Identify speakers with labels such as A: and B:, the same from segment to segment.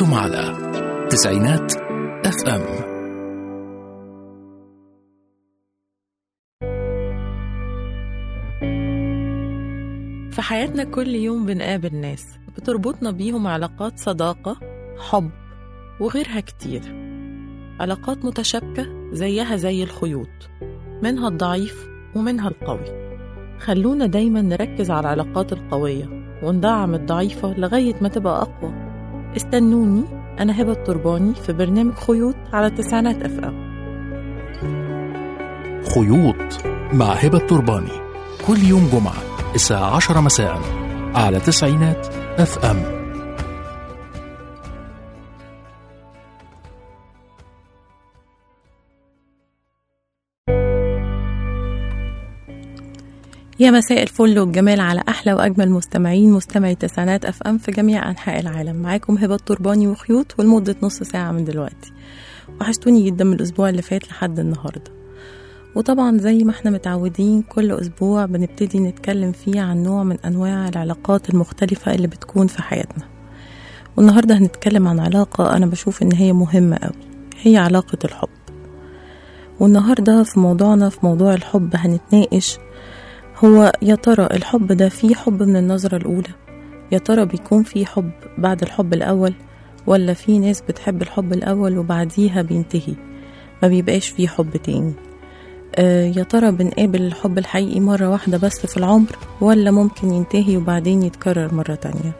A: معكم على تسعينات اف ام
B: في حياتنا كل يوم بنقابل ناس بتربطنا بيهم علاقات صداقة حب وغيرها كتير علاقات متشابكة زيها زي الخيوط منها الضعيف ومنها القوي خلونا دايما نركز على العلاقات القوية وندعم الضعيفة لغاية ما تبقى أقوى استنوني أنا هبة الترباني في برنامج خيوط على تسعينات أف أم
A: خيوط مع هبة الترباني كل يوم جمعة الساعة 10 مساء على تسعينات اف ام
B: يا مساء الفل والجمال على احلى واجمل مستمعين مستمعي تسعينات اف ام في جميع انحاء العالم معاكم هبه الترباني وخيوط ولمده نص ساعه من دلوقتي وحشتوني جدا من الاسبوع اللي فات لحد النهارده وطبعا زي ما احنا متعودين كل اسبوع بنبتدي نتكلم فيه عن نوع من انواع العلاقات المختلفه اللي بتكون في حياتنا والنهارده هنتكلم عن علاقه انا بشوف ان هي مهمه قوي هي علاقه الحب والنهارده في موضوعنا في موضوع الحب هنتناقش هو يا ترى الحب ده فيه حب من النظرة الأولى يا ترى بيكون فيه حب بعد الحب الأول ولا في ناس بتحب الحب الأول وبعديها بينتهي ما بيبقاش فيه حب تاني آه يا ترى بنقابل الحب الحقيقي مرة واحدة بس في العمر ولا ممكن ينتهي وبعدين يتكرر مرة تانية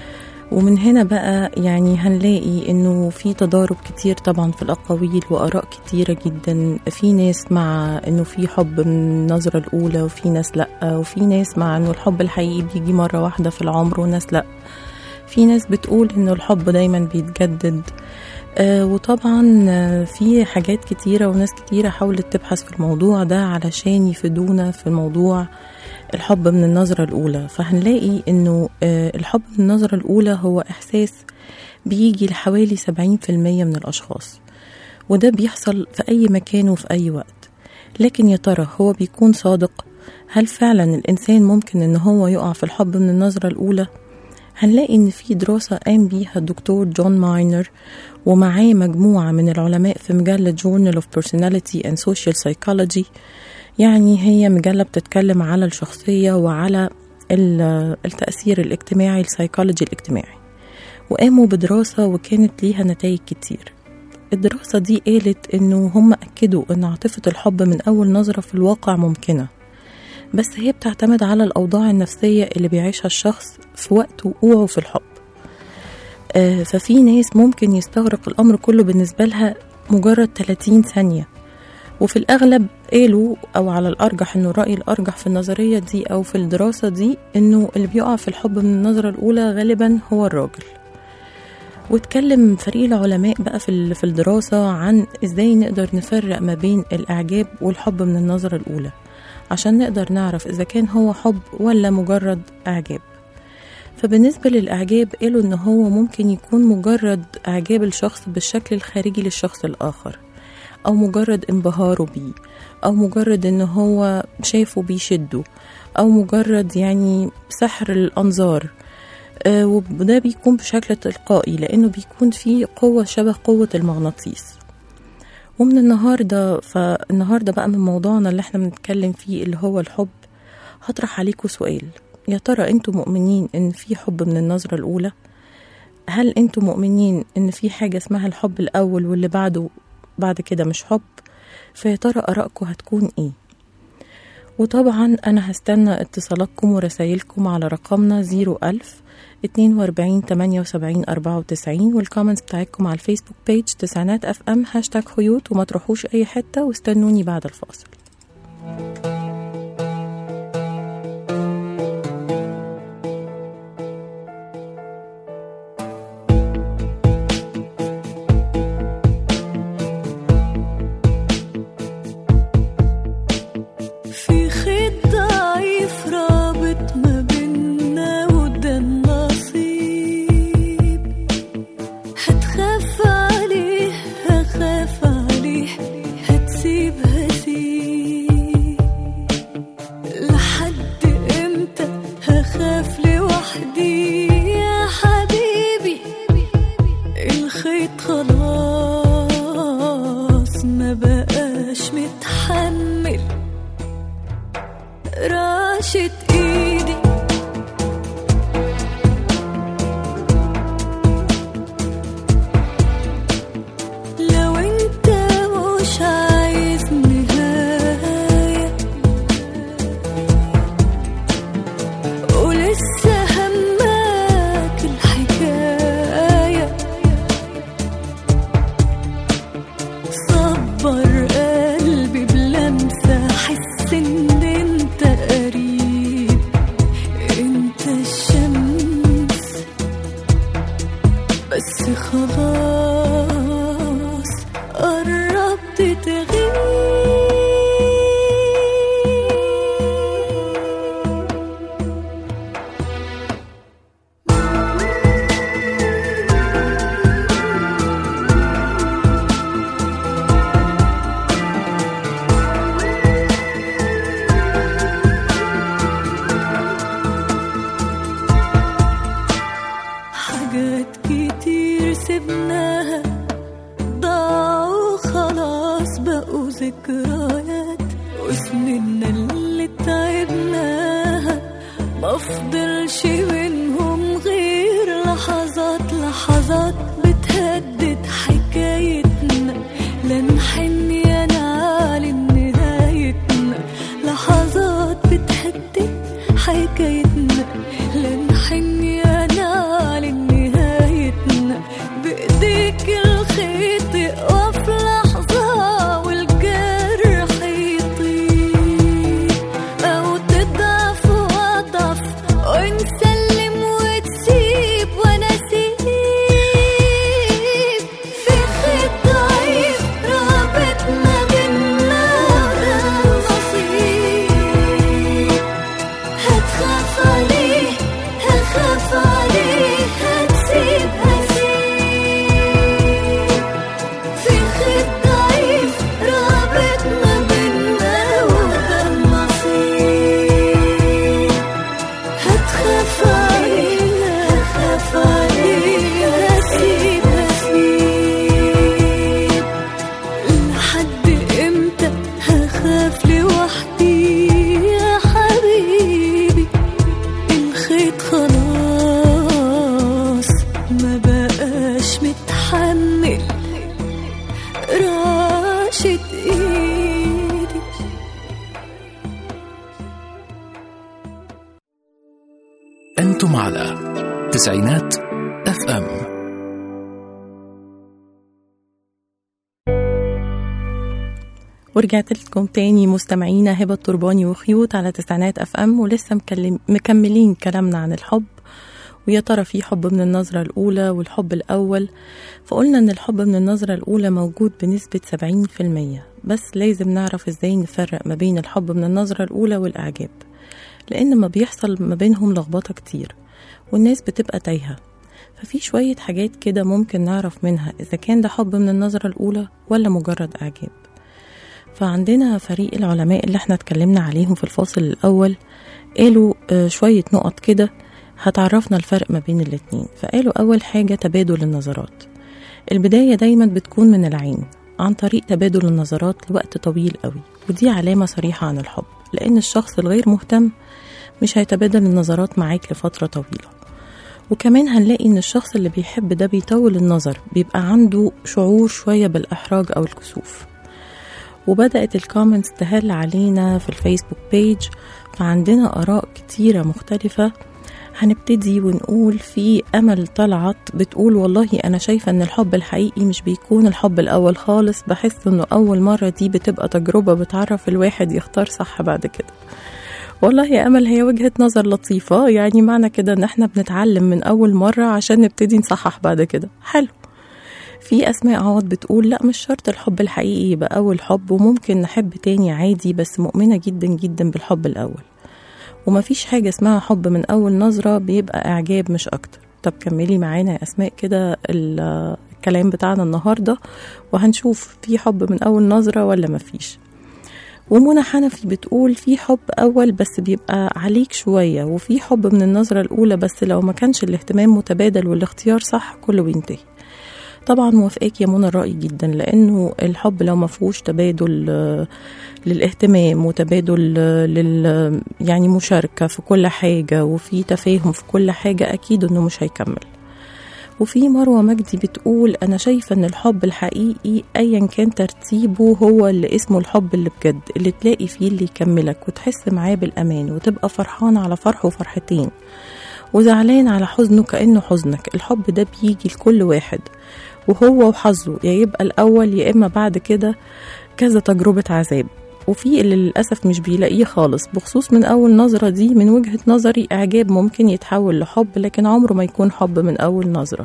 B: ومن هنا بقى يعني هنلاقي انه في تضارب كتير طبعا في الاقاويل واراء كتيره جدا في ناس مع انه في حب من النظره الاولى وفي ناس لا وفي ناس مع انه الحب الحقيقي بيجي مره واحده في العمر وناس لا في ناس بتقول انه الحب دايما بيتجدد آه وطبعا آه في حاجات كتيرة وناس كتيرة حاولت تبحث في الموضوع ده علشان يفيدونا في الموضوع الحب من النظرة الأولى فهنلاقي إنه آه الحب من النظرة الأولى هو إحساس بيجي لحوالي سبعين في المية من الأشخاص وده بيحصل في أي مكان وفي أي وقت لكن يا ترى هو بيكون صادق هل فعلا الإنسان ممكن إن هو يقع في الحب من النظرة الأولى هنلاقي إن في دراسة قام بيها الدكتور جون ماينر ومعاه مجموعة من العلماء في مجلة Journal of Personality and Social Psychology يعني هي مجلة بتتكلم على الشخصية وعلى التأثير الاجتماعي السيكولوجي الاجتماعي وقاموا بدراسة وكانت ليها نتائج كتير الدراسة دي قالت إنه هم أكدوا إن عاطفة الحب من أول نظرة في الواقع ممكنة بس هي بتعتمد على الأوضاع النفسية اللي بيعيشها الشخص في وقت وقوعه في الحب آه ففي ناس ممكن يستغرق الأمر كله بالنسبة لها مجرد 30 ثانية وفي الأغلب قالوا أو على الأرجح إنه الرأي الأرجح في النظرية دي أو في الدراسة دي إنه اللي بيقع في الحب من النظرة الأولى غالبا هو الراجل واتكلم فريق العلماء بقى في في الدراسة عن إزاي نقدر نفرق ما بين الإعجاب والحب من النظرة الأولى عشان نقدر نعرف إذا كان هو حب ولا مجرد إعجاب فبالنسبة للإعجاب قالوا إن هو ممكن يكون مجرد إعجاب الشخص بالشكل الخارجي للشخص الآخر أو مجرد انبهاره بيه أو مجرد إن هو شايفه بيشده أو مجرد يعني سحر الأنظار آه وده بيكون بشكل تلقائي لأنه بيكون فيه قوة شبه قوة المغناطيس ومن النهاردة فالنهاردة بقى من موضوعنا اللي احنا بنتكلم فيه اللي هو الحب هطرح عليكم سؤال يا ترى انتوا مؤمنين ان في حب من النظرة الأولى هل انتوا مؤمنين ان في حاجة اسمها الحب الأول واللي بعده بعد كده مش حب فيا ترى آرائكم هتكون ايه وطبعا أنا هستنى اتصالاتكم ورسايلكم على رقمنا زيرو ألف اتنين وأربعين تمانية وسبعين أربعة وتسعين والكومنتس بتاعتكم على الفيسبوك بيج تسعينات أف أم هاشتاج خيوط وما تروحوش أي حتة واستنوني بعد الفاصل
C: هتخاف عليه هتخاف عليه هتسيب هسيب الخيط خلاص ما بقاش متحمل راشت ايدي لو انت مش عايز نهاية ولسه همك الحكاية صبر قلبي بلمسة حس ان انت قريب انت الشمس بس خلاص قربت تغيب حاجات كتير سبناها ضاعوا خلاص بقوا ذكريات وسننا اللي تعبناها مفضلش منهم غير لحظات لحظات بتهدد حكايتنا لا نحن يا نعلن نهايتنا لحظات بتهدد حكايتنا لا نحن يا نعلن نهايتنا بإيديك الخيط يقف لحظة والجرح يطيب أو تضعف وأضعف ونسلم وتسيب وأنا أسيب في خيط ضعيف رابط ما بينا وده النصيب هتخاف عليه هخاف عليه هتسيب هسيب في خيط ضعيف رابط ما بينا وده النصيب هتخاف عليه هخاف عليه هسيب هسيب لحد امتى هخاف لوحدي يا حبيبي الخيط خلاص ما بقاش متحمل راشد ايدي
A: أنتم على تسعينات اف ام
B: ورجعت لكم تاني مستمعينا هبة الترباني وخيوط على تسعينات اف ام ولسه مكلم مكملين كلامنا عن الحب ويا ترى في حب من النظرة الأولى والحب الأول فقلنا إن الحب من النظرة الأولى موجود بنسبة 70% بس لازم نعرف إزاي نفرق ما بين الحب من النظرة الأولى والإعجاب لأن ما بيحصل ما بينهم لخبطة كتير والناس بتبقى تايهة ففي شوية حاجات كده ممكن نعرف منها إذا كان ده حب من النظرة الأولى ولا مجرد إعجاب فعندنا فريق العلماء اللي احنا اتكلمنا عليهم في الفاصل الأول قالوا آه، شوية نقط كده هتعرفنا الفرق ما بين الاتنين فقالوا أول حاجة تبادل النظرات البداية دايما بتكون من العين عن طريق تبادل النظرات لوقت طويل قوي ودي علامة صريحة عن الحب لأن الشخص الغير مهتم مش هيتبادل النظرات معاك لفترة طويلة وكمان هنلاقي ان الشخص اللي بيحب ده بيطول النظر بيبقى عنده شعور شوية بالإحراج أو الكسوف وبدأت الكومنتس تهل علينا في الفيسبوك بيج فعندنا آراء كتيرة مختلفة هنبتدي ونقول في أمل طلعت بتقول والله أنا شايفة إن الحب الحقيقي مش بيكون الحب الأول خالص بحس إنه أول مرة دي بتبقى تجربة بتعرف الواحد يختار صح بعد كده والله يا أمل هي وجهة نظر لطيفة يعني معنى كده إن إحنا بنتعلم من أول مرة عشان نبتدي نصحح بعد كده حلو في أسماء عوض بتقول لا مش شرط الحب الحقيقي يبقى أول حب وممكن نحب تاني عادي بس مؤمنة جدا جدا بالحب الأول ومفيش حاجة اسمها حب من أول نظرة بيبقى إعجاب مش أكتر طب كملي معانا يا أسماء كده ال- الكلام بتاعنا النهاردة وهنشوف في حب من أول نظرة ولا مفيش ومنى حنفي بتقول في حب أول بس بيبقى عليك شوية وفي حب من النظرة الأولى بس لو ما كانش الاهتمام متبادل والاختيار صح كله بينتهي طبعا موافقاك يا منى الرأي جدا لأنه الحب لو ما فيهوش تبادل آه، للاهتمام وتبادل آه، لل يعني مشاركة في كل حاجة وفي تفاهم في كل حاجة أكيد إنه مش هيكمل وفي مروة مجدي بتقول أنا شايفة إن الحب الحقيقي أيا كان ترتيبه هو اللي اسمه الحب اللي بجد اللي تلاقي فيه اللي يكملك وتحس معاه بالأمان وتبقى فرحان على فرحه فرحتين وزعلان على حزنه كأنه حزنك الحب ده بيجي لكل واحد وهو وحظه يا يبقى الأول يا إما بعد كده كذا تجربة عذاب وفي اللي للأسف مش بيلاقيه خالص بخصوص من أول نظرة دي من وجهة نظري إعجاب ممكن يتحول لحب لكن عمره ما يكون حب من أول نظرة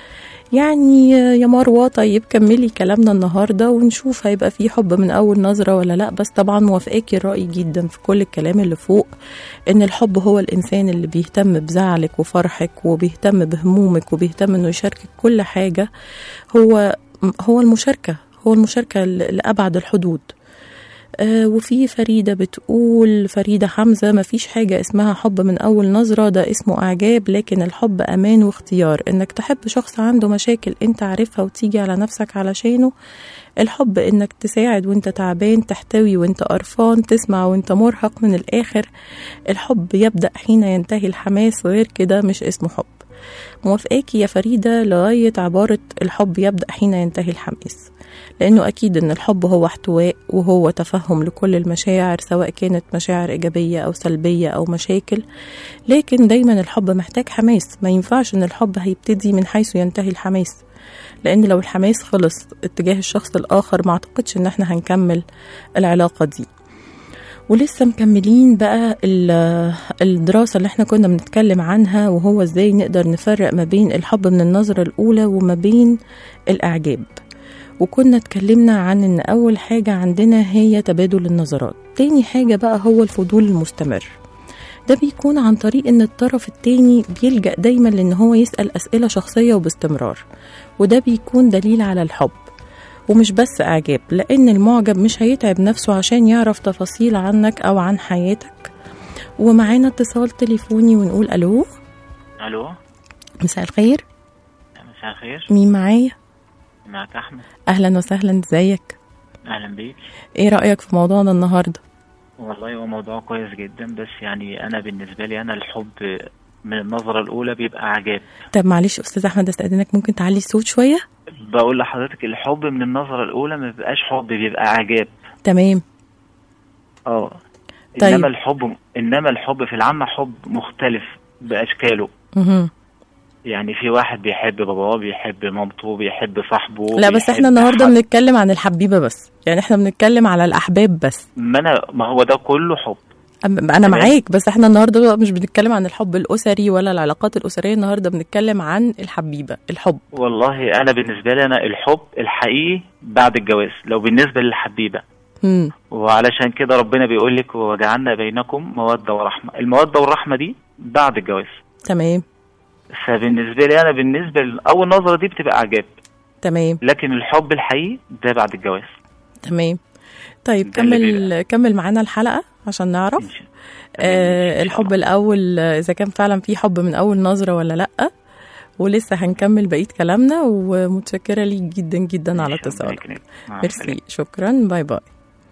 B: يعني يا مروة طيب كملي كلامنا النهاردة ونشوف هيبقى في حب من أول نظرة ولا لأ بس طبعا موافقاكي الرأي جدا في كل الكلام اللي فوق إن الحب هو الإنسان اللي بيهتم بزعلك وفرحك وبيهتم بهمومك وبيهتم إنه يشاركك كل حاجة هو هو المشاركة هو المشاركة ل- لأبعد الحدود آه، وفي فريدة بتقول فريدة حمزة مفيش حاجة اسمها حب من أول نظرة ده اسمه إعجاب لكن الحب أمان واختيار إنك تحب شخص عنده مشاكل أنت عارفها وتيجي على نفسك علشانه الحب إنك تساعد وأنت تعبان تحتوي وأنت قرفان تسمع وأنت مرهق من الآخر الحب يبدأ حين ينتهي الحماس غير كده مش اسمه حب موافقاكي يا فريدة لغاية عبارة الحب يبدأ حين ينتهي الحماس لأنه أكيد إن الحب هو احتواء وهو تفهم لكل المشاعر سواء كانت مشاعر إيجابية أو سلبية أو مشاكل لكن دايما الحب محتاج حماس ما ينفعش إن الحب هيبتدي من حيث ينتهي الحماس لأن لو الحماس خلص اتجاه الشخص الآخر ما أعتقدش إن احنا هنكمل العلاقة دي ولسه مكملين بقى ال- الدراسة اللي احنا كنا بنتكلم عنها وهو ازاي نقدر نفرق ما بين الحب من النظرة الأولى وما بين الإعجاب وكنا اتكلمنا عن ان أول حاجة عندنا هي تبادل النظرات تاني حاجة بقى هو الفضول المستمر ده بيكون عن طريق ان الطرف التاني بيلجأ دايما لان هو يسأل أسئلة شخصية وباستمرار وده بيكون دليل على الحب ومش بس إعجاب لأن المعجب مش هيتعب نفسه عشان يعرف تفاصيل عنك أو عن حياتك ومعانا اتصال تليفوني ونقول ألو
D: الو
B: مساء الخير
D: مساء الخير
B: مين معايا
D: معك احمد
B: أهلا وسهلا ازيك
D: اهلا بيك
B: ايه رأيك في موضوعنا النهاردة
D: والله هو موضوع كويس جدا بس يعني انا بالنسبه لي انا الحب من النظره الاولى بيبقى عجاب
B: طب معلش أستاذ أحمد استأذنك ممكن تعلي الصوت شوية
D: بقول لحضرتك الحب من النظره الاولى ما بيبقاش حب بيبقى عجاب
B: تمام
D: اه
B: طيب.
D: انما الحب انما الحب في العامه حب مختلف باشكاله
B: مهم.
D: يعني في واحد بيحب باباه بيحب مامته بيحب صاحبه
B: لا بس
D: بيحب
B: احنا النهاردة
D: حد.
B: بنتكلم عن الحبيبة بس يعني احنا بنتكلم على الأحباب بس
D: ما انا ما هو ده كله حب
B: أم- انا
D: تمام.
B: معاك بس احنا النهارده بقى مش بنتكلم عن الحب الاسري ولا العلاقات الاسريه النهارده بنتكلم عن الحبيبه الحب
D: والله انا بالنسبه لي انا الحب الحقيقي بعد الجواز لو بالنسبه للحبيبه
B: امم
D: وعلشان كده ربنا بيقول لك وجعلنا بينكم موده ورحمه الموده والرحمه دي بعد الجواز
B: تمام
D: فبالنسبه لي انا بالنسبه لاول نظره دي بتبقى عجاب
B: تمام
D: لكن الحب الحقيقي ده بعد الجواز
B: تمام طيب
D: ده اللي
B: كمل كمل معانا الحلقه عشان نعرف
D: إن شاء-
B: آه
D: إن شاء
B: الحب
D: الله.
B: الاول آه، اذا كان فعلا في حب من اول نظره ولا لا ولسه هنكمل بقيه كلامنا ومتشكره ليك جدا جدا على
D: إن شاء الله
B: اتصالك
D: يكرمك. مع
B: ميرسي
D: السلامة.
B: شكرا باي باي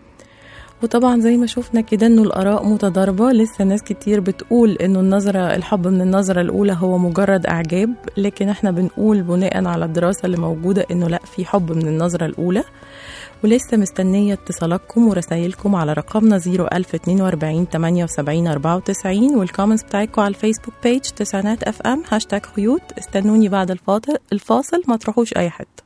B: وطبعا زي ما شفنا كده انه الاراء متضاربه لسه ناس كتير بتقول انه النظره الحب من النظره الاولى هو مجرد اعجاب لكن احنا بنقول بناء على الدراسه اللي موجوده انه لا في حب من النظره الاولى ولسه مستنية اتصالاتكم ورسايلكم على رقمنا 01042 78 94 والكومنتس بتاعتكم على الفيسبوك بيج تسعينات اف ام هاشتاج خيوط استنوني بعد الفاصل الفاصل ما تروحوش اي حته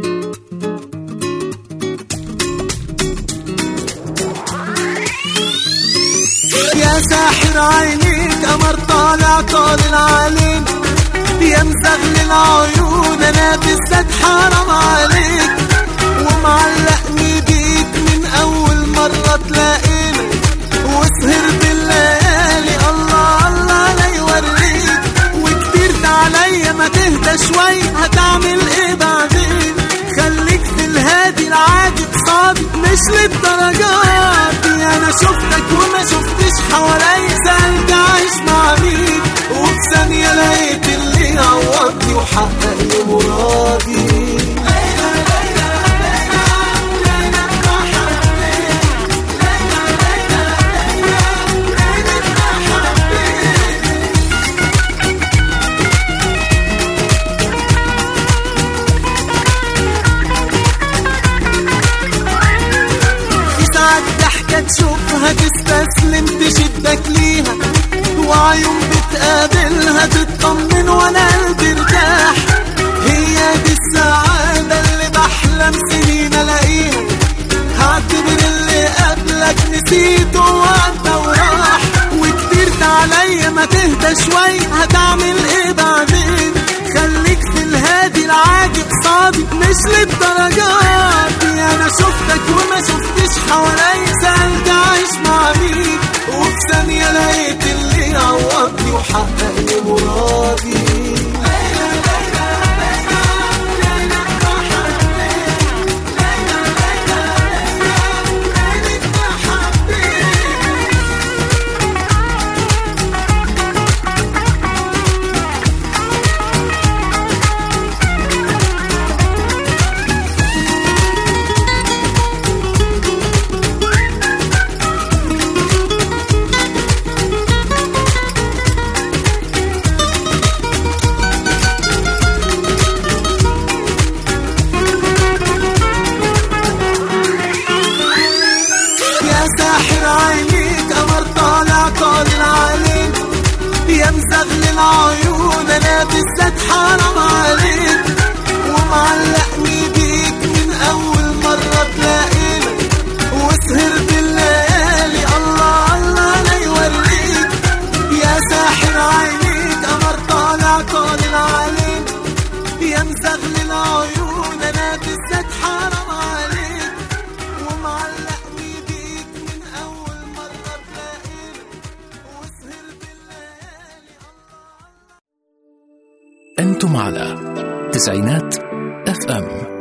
E: يا ساحر عينيك قمر طالع طالع عليك يا مزغلل عيون انا بالذات حرام عليك ومعلقني بيك من اول مرة تلاقينا وسهرت الليالي الله الله لا يوريك وكترت عليا ما تهدى شوي هتعمل ايه بعدين خليك في الهادي العادي قصادي مش للدرجات دي انا شفتك وما شفتش حواليا سألت عايش مع مين وفي ثانية لقيت اللي عوضني وحقق لي مرادي ضحكة تشوفها تستسلم تشدك ليها وعيون بتقابلها تطمن وانا قلبي ارتاح هي دي السعادة اللي بحلم سنين الاقيها هعتبر اللي قبلك نسيته وعدى وراح وكتير عليا ما تهدى شوي هتعمل ايه بعدين خليك في الهادي العادي قصادي مش للدرجات دي انا شفتك وما شفتش حواليا سألت عايش مع مين وفي ثانية لقيت اللي يعوضني وحقق لي مرادي يا ساحر عينيك قمر طالع طالع عليك يا مزغلل عيون انا بالذات حرام عليك ومعلقني بيك من اول مرة تلاقينا وسهرت الليالي الله الله لا يوريك يا ساحر عينيك قمر طالع طالع عليك يا مزغلل عيون انا بالذات حرام عليك ومعلقني بيك من اول مرة تلاقينا وسهرت الليالي
A: أنتم على تسعينات اف ام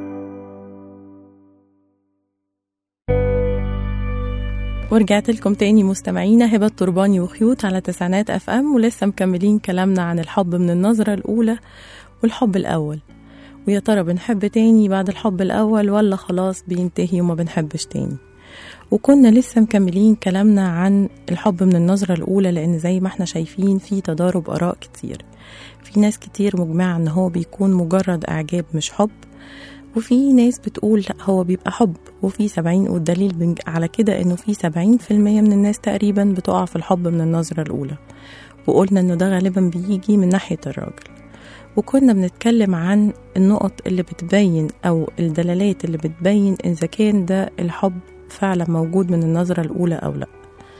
B: ورجعت لكم تاني مستمعينا هبة ترباني وخيوط على تسعينات اف ام ولسه مكملين كلامنا عن الحب من النظرة الأولى والحب الأول ويا ترى بنحب تاني بعد الحب الأول ولا خلاص بينتهي وما بنحبش تاني وكنا لسه مكملين كلامنا عن الحب من النظرة الأولى لأن زي ما احنا شايفين في تضارب آراء كتير في ناس كتير مجمعة إن هو بيكون مجرد إعجاب مش حب وفي ناس بتقول لا هو بيبقى حب وفي سبعين والدليل بنج- على كده إنه في سبعين في المية من الناس تقريبا بتقع في الحب من النظرة الأولى وقلنا إنه ده غالبا بيجي من ناحية الراجل وكنا بنتكلم عن النقط اللي بتبين أو الدلالات اللي بتبين إذا كان ده الحب فعلا موجود من النظرة الأولى أو لأ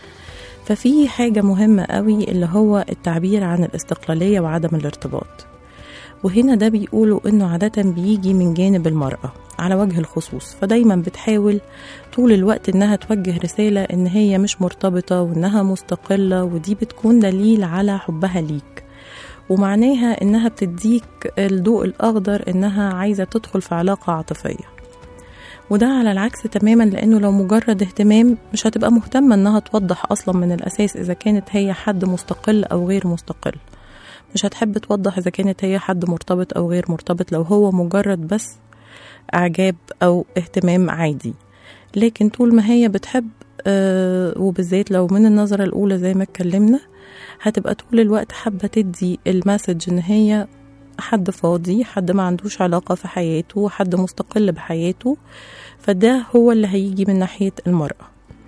B: ففي حاجة مهمة قوي اللي هو التعبير عن الاستقلالية وعدم الارتباط وهنا ده بيقولوا انه عادة بيجي من جانب المرأة على وجه الخصوص فدايما بتحاول طول الوقت انها توجه رسالة ان هي مش مرتبطة وانها مستقلة ودي بتكون دليل على حبها ليك ومعناها انها بتديك الضوء الاخضر انها عايزة تدخل في علاقة عاطفية وده على العكس تماما لانه لو مجرد اهتمام مش هتبقى مهتمة انها توضح اصلا من الاساس اذا كانت هي حد مستقل او غير مستقل مش هتحب توضح اذا كانت هي حد مرتبط او غير مرتبط لو هو مجرد بس اعجاب او اهتمام عادي لكن طول ما هي بتحب آه وبالذات لو من النظرة الأولى زي ما اتكلمنا هتبقى طول الوقت حابة تدي المسج إن هي حد فاضي حد ما عندوش علاقة في حياته حد مستقل بحياته فده هو اللي هيجي من ناحية المرأة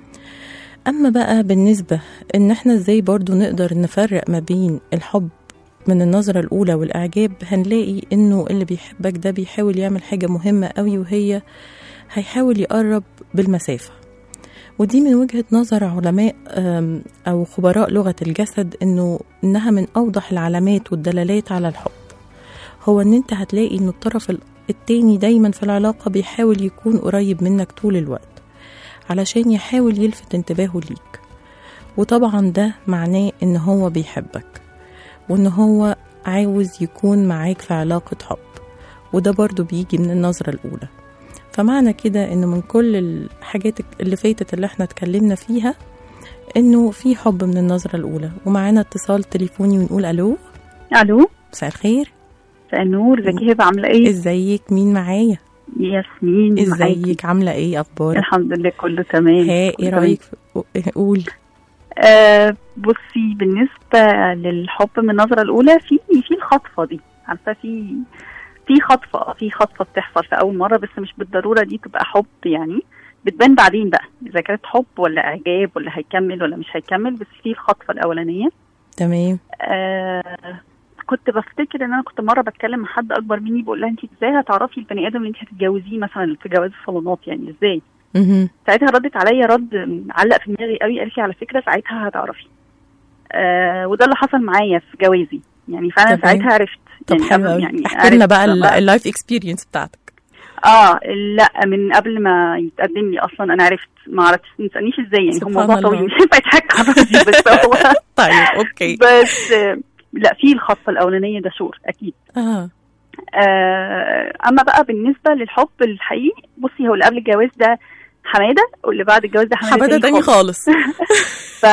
B: أما بقى بالنسبة إن احنا ازاي برضو نقدر نفرق ما بين الحب من النظرة الأولى والإعجاب هنلاقي إنه اللي بيحبك ده بيحاول يعمل حاجة مهمة قوي وهي هيحاول يقرب بالمسافة ودي من وجهة نظر علماء أم، أو خبراء لغة الجسد إنه إنها من أوضح العلامات والدلالات على الحب هو إن أنت هتلاقي إن الطرف ال- التاني دايما في العلاقة بيحاول يكون قريب منك طول الوقت علشان يحاول يلفت انتباهه ليك وطبعا ده معناه إن هو بيحبك وإن هو عاوز يكون معاك في علاقة حب وده برضو بيجي من النظرة الأولى فمعنى كده إن من كل الحاجات اللي فاتت اللي احنا اتكلمنا فيها إنه في حب من النظرة الأولى ومعانا اتصال تليفوني ونقول ألو
F: الو
B: مساء الخير
F: مساء النور ازيك يا هبه عامله ايه
B: ازيك مين معايا
F: ياسمين معاكي.
B: ازيك عاملة ايه أخبارك
F: الحمد لله كله تمام
B: ها ايه
F: كله
B: رأيك في- قول
F: آه بصي بالنسبه للحب من النظره الاولى في في الخطفه دي عارفه في في خطفه في خطفه بتحصل في اول مره بس مش بالضروره دي تبقى حب يعني بتبان بعدين بقى اذا كانت حب ولا اعجاب ولا هيكمل ولا مش هيكمل بس في الخطفه الاولانيه
B: تمام
F: آه كنت بفتكر ان انا كنت مره بتكلم مع حد اكبر مني بقول لها انت ازاي هتعرفي البني ادم اللي انت هتتجوزيه مثلا في جواز الصالونات يعني ازاي
B: مهم.
F: ساعتها ردت عليا رد علق في دماغي قوي قالت لي على فكره ساعتها هتعرفي آه وده اللي حصل معايا في جوازي يعني فانا
B: تمام.
F: ساعتها عرفت
B: طب
F: يعني
B: حلو
F: قبل-
B: قوي
F: يعني
B: احكي لنا
F: عرفت
B: بقى ال- اللايف اكسبيرينس بتاعتك
F: اه لا من قبل ما يتقدم لي اصلا انا عرفت ما عرفتش ما تسالنيش ازاي يعني هو
B: سبحان
F: موضوع
B: الله.
F: طويل مش هينفع يتحكى على راسي، بس هو
B: طيب اوكي
F: بس آه، لا في الخطفه الاولانيه ده شور اكيد
B: اه
F: آه اما بقى بالنسبه للحب الحقيقي بصي هو اللي قبل الجواز ده حماده واللي بعد الجواز ده حماده,
B: حماده تاني خالص
F: ف...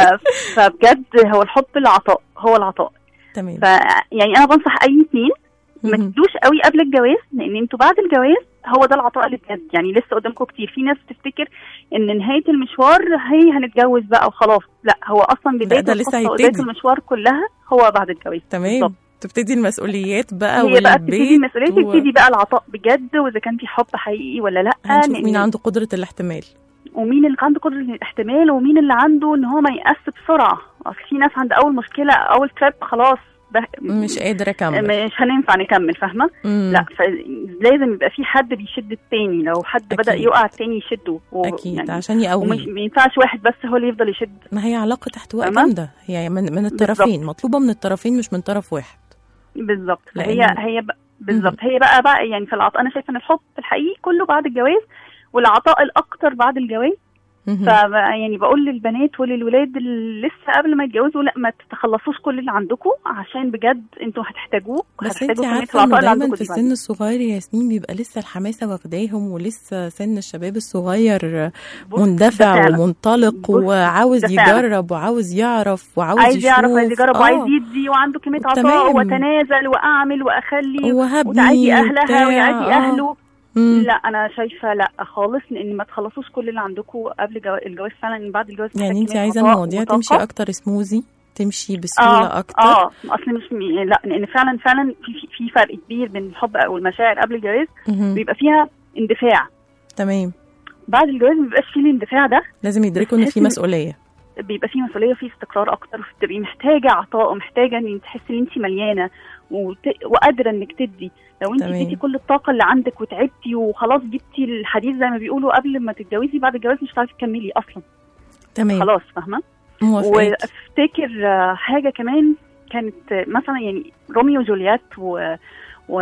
F: فبجد هو الحب العطاء هو العطاء
B: تمام
F: ف يعني انا بنصح اي اتنين ما
B: مهم.
F: تدوش قوي قبل الجواز لان انتوا بعد الجواز هو ده العطاء اللي بجد يعني لسه قدامكم كتير في ناس تفتكر ان نهايه المشوار هي هنتجوز بقى وخلاص لا هو اصلا بدايه
B: ده لسه
F: القصة وبداية
B: هيبتدي.
F: المشوار كلها هو بعد الجواز
B: تمام
F: بالظبط.
B: تبتدي المسؤوليات بقى
F: هي بقى تبتدي
B: والبيت
F: المسؤوليه
B: و-
F: تبتدي بقى العطاء بجد واذا كان في حب حقيقي ولا لا
B: هنشوف
F: لأن-
B: مين عنده قدره الاحتمال
F: ومين اللي عنده قدره الاحتمال ومين اللي عنده ان هو ما يأس بسرعه اصل في ناس عند اول مشكله اول تراب خلاص ده
B: مش قادره اكمل
F: مش هننفع نكمل فاهمه
B: مم.
F: لا فلازم يبقى في حد بيشد التاني لو حد
B: أكيد.
F: بدا يقع التاني يشده و-
B: اكيد
F: يعني
B: عشان
F: ومش
B: يقوي
F: ما ينفعش واحد بس هو اللي يفضل يشد
B: ما هي علاقه احتواء
F: تمام؟
B: جامده هي من من الطرفين مطلوبه من الطرفين مش من طرف واحد
F: بالظبط
B: لأن-
F: هي هي بقى بالظبط هي بقى بقى يعني في العطاء انا شايفه ان الحب الحقيقي كله بعد الجواز والعطاء الاكتر بعد الجواز
B: مهم.
F: ف يعني بقول للبنات وللولاد اللي لسه قبل ما يتجوزوا لا ما تتخلصوش كل اللي عندكم عشان بجد انتوا هتحتاجوه
B: بس
F: هتحتاجوا
B: انت
F: كمية
B: عارفه انه
F: العطاء اللي
B: دايما
F: عندكم
B: في
F: دي
B: السن الصغير يا ياسمين بيبقى لسه الحماسه واخداهم ولسه سن الشباب الصغير
F: بص،
B: مندفع
F: ده فعلا.
B: ومنطلق
F: بص،
B: وعاوز
F: ده فعلا.
B: يجرب وعاوز يعرف وعاوز
F: عايز
B: يشوف
F: يعرف عايز يجرب
B: آه.
F: وعايز يدي وعنده كميه عطاء
B: تمام.
F: وتنازل واعمل واخلي
B: وهبني
F: وتعادي اهلها
B: وبتاع،
F: ويعادي
B: آه.
F: اهله
B: مم.
F: لا انا شايفه لا خالص لان ما تخلصوش كل اللي عندكم قبل جو... الجواز فعلا إن بعد الجواز
B: يعني
F: محتاج
B: انت
F: كمية
B: عايزه
F: عطاء
B: المواضيع
F: وطاقة.
B: تمشي اكتر سموزي تمشي بسهوله
F: اه
B: اكتر
F: اه اصل مش م... لا لان فعلا فعلا في في- في فرق كبير بين الحب او المشاعر قبل الجواز
B: مهم.
F: بيبقى فيها اندفاع
B: تمام
F: بعد الجواز ما بيبقاش فيه الاندفاع ده
B: لازم يدركوا ان
F: بس
B: في
F: تحسي-
B: مسؤوليه
F: بيبقى فيه مسؤوليه وفيه استقرار اكتر وتبقي محتاجه عطاء ومحتاجه ان تحسي ان انت مليانه وت... وقادره انك تدي لو انت
B: تمام.
F: اديتي كل الطاقه اللي عندك وتعبتي وخلاص جبتي الحديد زي ما بيقولوا قبل ما تتجوزي بعد الجواز مش هتعرفي تكملي اصلا
B: تمام
F: خلاص فاهمه
B: موافقاك
F: وافتكر آه، حاجه كمان كانت آه، مثلا يعني روميو وجولييت و... و...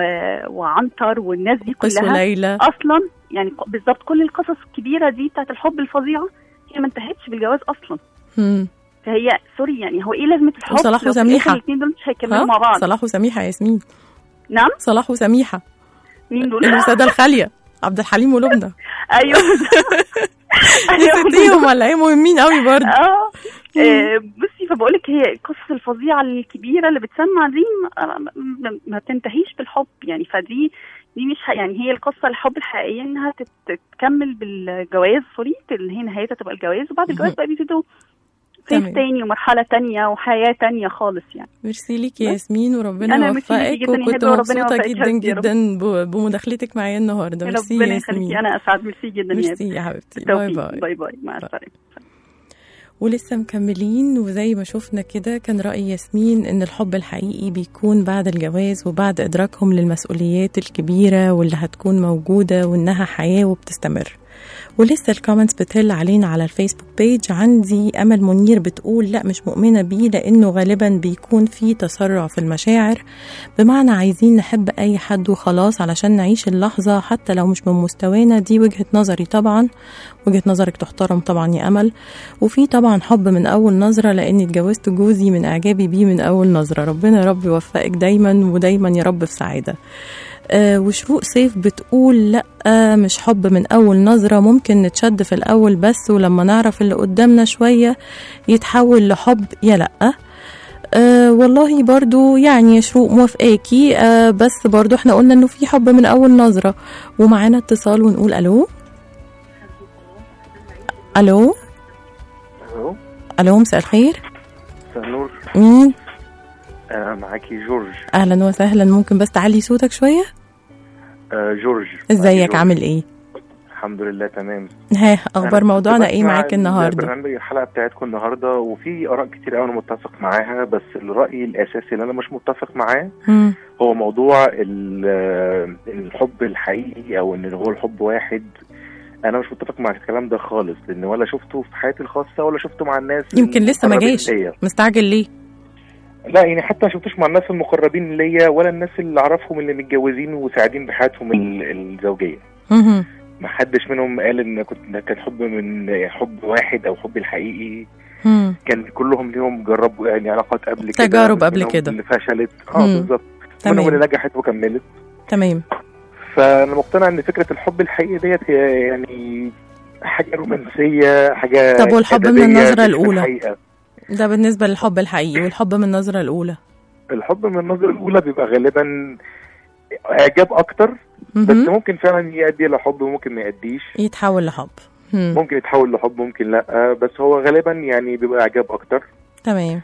F: وعنتر والناس دي
B: قس
F: كلها
B: وليلى
F: اصلا يعني ق- بالظبط كل القصص الكبيره دي بتاعت الحب الفظيعه هي ما انتهتش بالجواز اصلا
B: مم.
F: فهي سوري يعني هو ايه لازمه الحب
B: وصلاح
F: لو في
B: وسميحة.
F: الآخر الاثنين دول مش هيكملوا مع
B: ها
F: بعض
B: صلاح وسميحه يا ياسمين
F: نعم
B: صلاح وسميحه
F: مين دول
B: الوساده الخاليه عبد الحليم ولبنى
F: ايوه
B: نسيتيهم ولا ايه مهمين قوي برضه
F: اه آه، بصي فبقولك هي القصص الفظيعه الكبيره اللي بتسمع دي ما, ما- ما بتنتهيش بالحب يعني فدي دي مش ح- يعني هي القصه الحب الحقيقيه انها تت- تكمل بالجواز سوري اللي هي نهايتها تبقى الجواز وبعد الجواز بقى بيبتدوا
B: تمام.
F: فيس تاني ومرحله تانية وحياه تانية خالص يعني
B: ميرسي ليكي يا ياسمين وربنا
F: أنا ميرسي ليكي
B: يوفقك
F: جداً يا
B: وكنت
F: هبة، وربنا
B: مبسوطه
F: يوفقك
B: جدا
F: يا رب.
B: جدا ب- بمداخلتك معايا النهارده ميرسي
F: ربنا
B: يا
F: يخليكي
B: ياسمين
F: انا اسعد ميرسي جدا يا
B: ميرسي يا حبيبتي باي
F: بالتوفيق.
B: باي
F: باي باي مع السلامه
B: ولسه مكملين وزي ما شفنا كده كان رأي ياسمين إن الحب الحقيقي بيكون بعد الجواز وبعد إدراكهم للمسؤوليات الكبيرة واللي هتكون موجودة وإنها حياة وبتستمر ولسه الكومنتس بتهل علينا على الفيسبوك بيج عندي أمل منير بتقول لا مش مؤمنة بيه لأنه غالبا بيكون في تسرع في المشاعر بمعنى عايزين نحب أي حد وخلاص علشان نعيش اللحظة حتى لو مش من مستوانا دي وجهة نظري طبعا وجهة نظرك تحترم طبعا يا أمل وفي طبعا حب من أول نظرة لأني اتجوزت جوزي من إعجابي بيه من أول نظرة ربنا يا رب يوفقك دايما ودايما يا رب في سعادة آه وشروق سيف بتقول لا آه مش حب من أول نظرة ممكن نتشد في الأول بس ولما نعرف اللي قدامنا شوية يتحول لحب يا لأ أه والله برضو يعني يا شروق موافقاكي أه بس برضو احنا قلنا انه في حب من اول نظرة ومعانا اتصال ونقول الو الو
G: الو
B: الو مساء الخير
G: مساء النور
B: مين
G: آه معاكي جورج
B: اهلا وسهلا ممكن بس تعلي صوتك شويه
G: آه جورج معاكي
B: ازيك
G: جورج.
B: عامل ايه
G: الحمد لله تمام
B: ها اخبار
G: أنا
B: موضوعنا
G: كنت
B: ايه
G: بسمع
B: معاك النهارده
G: البرنامج الحلقه بتاعتكم النهارده وفي اراء كتير قوي انا متفق معاها بس الراي الاساسي اللي انا مش متفق معاه
B: مم.
G: هو موضوع ال- الحب الحقيقي او ان هو الحب واحد انا مش متفق مع الكلام ده خالص لان ولا شفته في حياتي الخاصه ولا شفته مع الناس
B: يمكن لسه ما
G: المقربين
B: جاش
G: ليا.
B: مستعجل ليه
G: لا يعني حتى ما شفتوش مع الناس المقربين ليا ولا الناس اللي اعرفهم اللي متجوزين وساعدين بحياتهم ال- الزوجيه
B: مهم.
G: ما حدش منهم قال ان كنت ده كان حب من حب واحد او حب الحقيقي
B: مم.
G: كان كلهم ليهم جربوا يعني علاقات قبل كده
B: تجارب قبل
G: منهم
B: كده.
G: اللي فشلت اه
B: مم.
G: بالظبط منهم
B: تمام
G: اللي نجحت وكملت
B: تمام
G: فانا مقتنع ان فكره الحب الحقيقي ديت هي يعني حاجه رومانسيه حاجه
B: طب والحب من
G: أدبية
B: النظرة
G: مش من
B: الأولى؟
G: الحقيقة.
B: ده بالنسبه للحب الحقيقي والحب من النظره الاولى
G: الحب من النظره الاولى بيبقى غالبا اعجاب اكتر بس
B: مهم.
G: ممكن فعلا يؤدي لحب وممكن ما يؤديش
B: يتحول لحب مم.
G: ممكن يتحول لحب ممكن لا بس هو غالبا يعني بيبقى اعجاب اكتر
B: تمام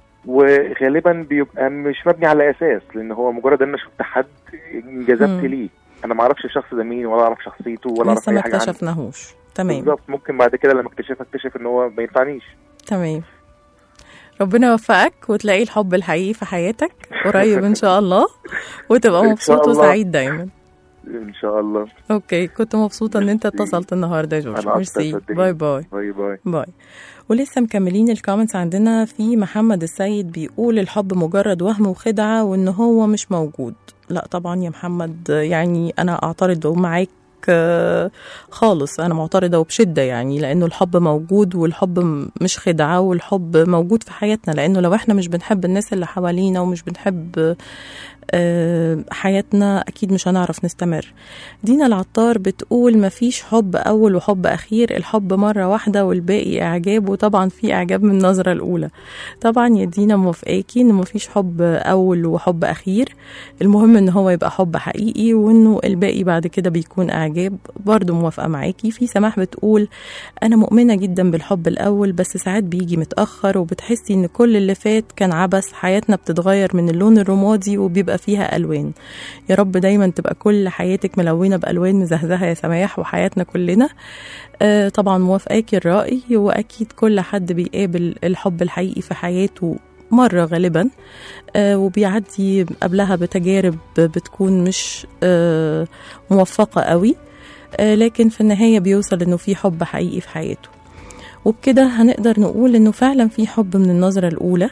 G: وغالبا بيبقى مش مبني على اساس لان هو مجرد ان انا شفت حد انجذبت
B: مم.
G: ليه انا ما اعرفش الشخص ده مين ولا اعرف شخصيته ولا اعرف
B: لسه ما
G: اي حاجه عنه
B: اكتشفناهوش تمام
G: بالظبط ممكن بعد كده لما اكتشف اكتشف ان هو ما ينفعنيش
B: تمام ربنا يوفقك وتلاقي الحب الحقيقي في حياتك قريب ان شاء الله وتبقى
G: إن شاء
B: مبسوط
G: الله.
B: وسعيد دايما
G: ان شاء الله
B: اوكي كنت مبسوطه ان انت
G: ميرسي.
B: اتصلت النهارده يا جورج
G: أنا أكتر
B: ميرسي
G: صدقني.
B: باي باي
G: باي باي
B: باي ولسه مكملين الكومنتس عندنا في محمد السيد بيقول الحب مجرد وهم وخدعة وان هو مش موجود لا طبعا يا محمد يعني انا اعترض معاك آه، خالص انا معترضه وبشده يعني لانه الحب موجود والحب م- مش خدعه والحب موجود في حياتنا لانه لو احنا مش بنحب الناس اللي حوالينا ومش بنحب آه، حياتنا اكيد مش هنعرف نستمر دينا العطار بتقول مفيش حب اول وحب اخير الحب مره واحده والباقي اعجاب وطبعا في اعجاب من النظره الاولى طبعا يا دينا موافقاكي ان مفيش حب اول وحب اخير المهم ان هو يبقى حب حقيقي وانه الباقي بعد كده بيكون اعجاب برضو موافقه معاكي في سماح بتقول انا مؤمنه جدا بالحب الاول بس ساعات بيجي متاخر وبتحسي ان كل اللي فات كان عبث حياتنا بتتغير من اللون الرمادي وبيبقى فيها الوان يا رب دايما تبقى كل حياتك ملونه بالوان مزهزهه يا سماح وحياتنا كلنا آه طبعا موافقاكي الراي واكيد كل حد بيقابل الحب الحقيقي في حياته مرة غالبا آه وبيعدي قبلها بتجارب بتكون مش آه موفقة قوي آه لكن في النهاية بيوصل انه في حب حقيقي في حياته وبكده هنقدر نقول انه فعلا في حب من النظرة الاولى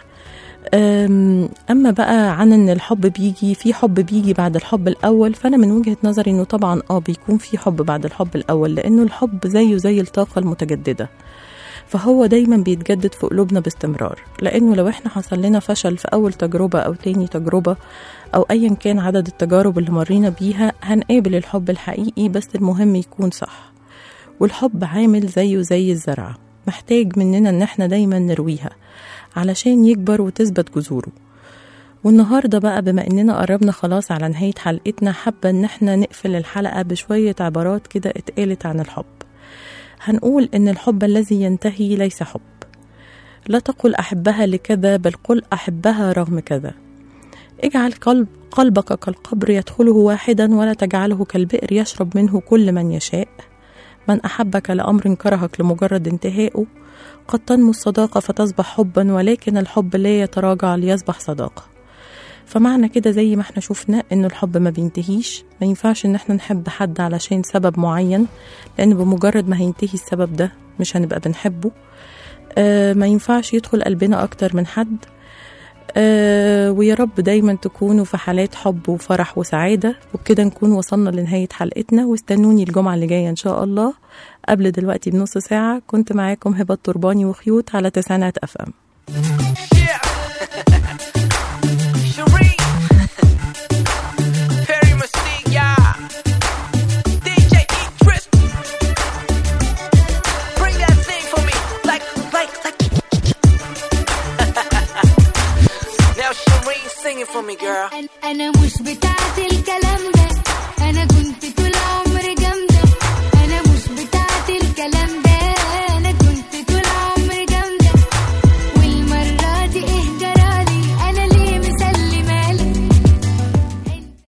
B: أم، اما بقى عن ان الحب بيجي في حب بيجي بعد الحب الاول فانا من وجهة نظري انه طبعا اه بيكون في حب بعد الحب الاول لانه الحب زيه زي الطاقة المتجددة فهو دايما بيتجدد في قلوبنا باستمرار لانه لو احنا حصل لنا فشل في اول تجربة او تاني تجربة او ايا كان عدد التجارب اللي مرينا بيها هنقابل الحب الحقيقي بس المهم يكون صح والحب عامل زيه زي الزرعة محتاج مننا ان احنا دايما نرويها علشان يكبر وتثبت جذوره والنهاردة بقى بما اننا قربنا خلاص على نهاية حلقتنا حابة ان احنا نقفل الحلقة بشوية عبارات كده اتقالت عن الحب هنقول ان الحب الذي ينتهي ليس حب لا تقل احبها لكذا بل قل احبها رغم كذا اجعل قلب قلبك كالقبر يدخله واحدا ولا تجعله كالبئر يشرب منه كل من يشاء من احبك لامر كرهك لمجرد انتهائه قد تنمو الصداقة فتصبح حبا ولكن الحب لا يتراجع ليصبح صداقة فمعنى كده زي ما احنا شفنا ان الحب ما بينتهيش ما ينفعش ان احنا نحب حد علشان سبب معين لان بمجرد ما هينتهي السبب ده مش هنبقى بنحبه آه ما ينفعش يدخل قلبنا اكتر من حد آه ويا رب دايما تكونوا في حالات حب وفرح وسعادة وبكده نكون وصلنا لنهاية حلقتنا واستنوني الجمعة اللي جاية إن شاء الله قبل دلوقتي بنص ساعة كنت معاكم هبة ترباني وخيوط على تسعينات أف أم